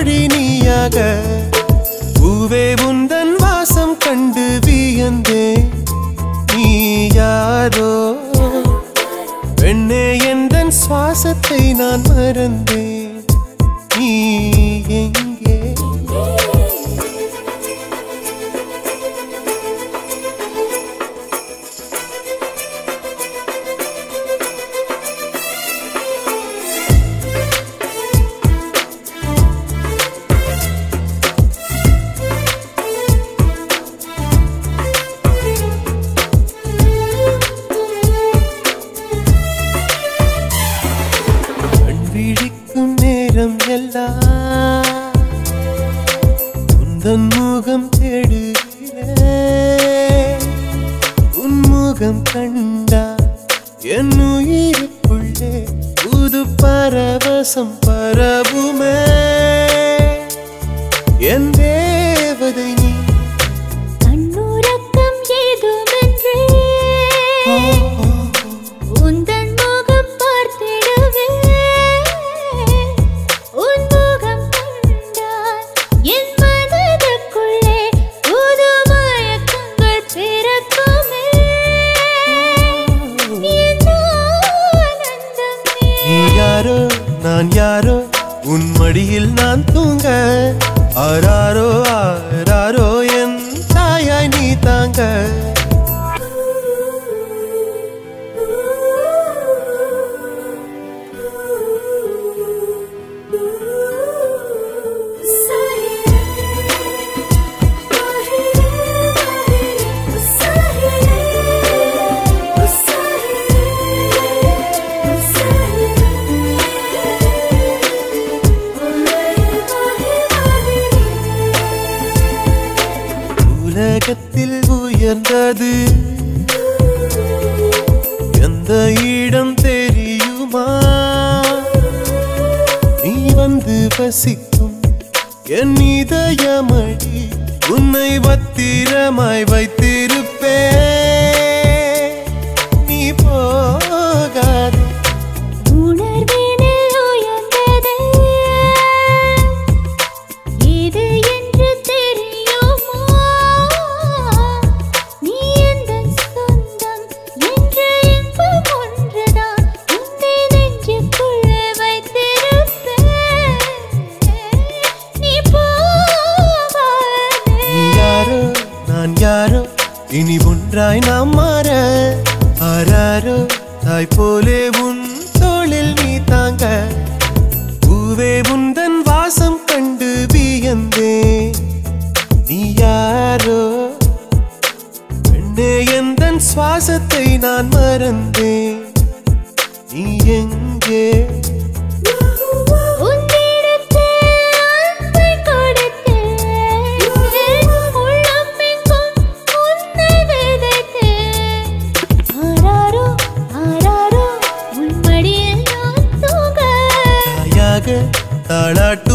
தோழி நீயாக பூவே உந்தன் வாசம் கண்டு வியந்தே நீ யாரோ பெண்ணே எந்தன் சுவாசத்தை நான் மறந்தேன் நீ எங்கே கண் விழிக்கும் நேரம் எல்லாம் உந்தன் முகம் தேடுகிறேன் உன் முகம் கண்டா என் உயிருக்குள்ளே புது பரவசம் பரவுமே என் தேவதை நீ கண்ணுறக்கம் ஏதுமின்றி உந்தன் முகம் பார்த்திடவே உன் முகம் கண்டால் என் மனதுக்குள்ளே புது மயக்கங்கள் பிறக்குமே என் ஆனந்தமே நீ யாரோ நான் யாரோ உன் மடியில் நான் தூங்க ஆராரோ ஆராரோ என் தாயாய் நீ தாங்க உலகத்தில் உயர்ந்தது எந்த இடம் தெரியுமா நீ வந்து வசிக்கும் என் இதயமடி உன்னை பத்திரமாய் வைத்திருப்பே நீ போகாதே உணர்வினில் உயர்ந்ததே இது என்று தெரியுமா நீ எந்தன் சொந்தம் என்று இன்பம் ஒன்றுதான் உன்னை நெஞ்சுக்குள்ளே வைத்திருப்பேன் நீ போகாதே நீ யாரோ நான் யாரோ இனி ஒன்றாய் நாம் மாற ஆராரோ தாய் போலே உன் தோளில் நீ தாங்க பூவே உந்தன் வாசம் கண்டு வியந்தே நீ யாரோ பெண்ணே எந்தன் சுவாசத்தை நான் மறந்தேன் நீ எங்கே உன்னிடத்தில் அன்பை கொடுத்தேன் உள்ளம் எங்கும் உன்னை விதைத்தேன் ஆராரோ ஆராரோ உன் மடியில் நான் தூங்க தாயாக தாளாட்டு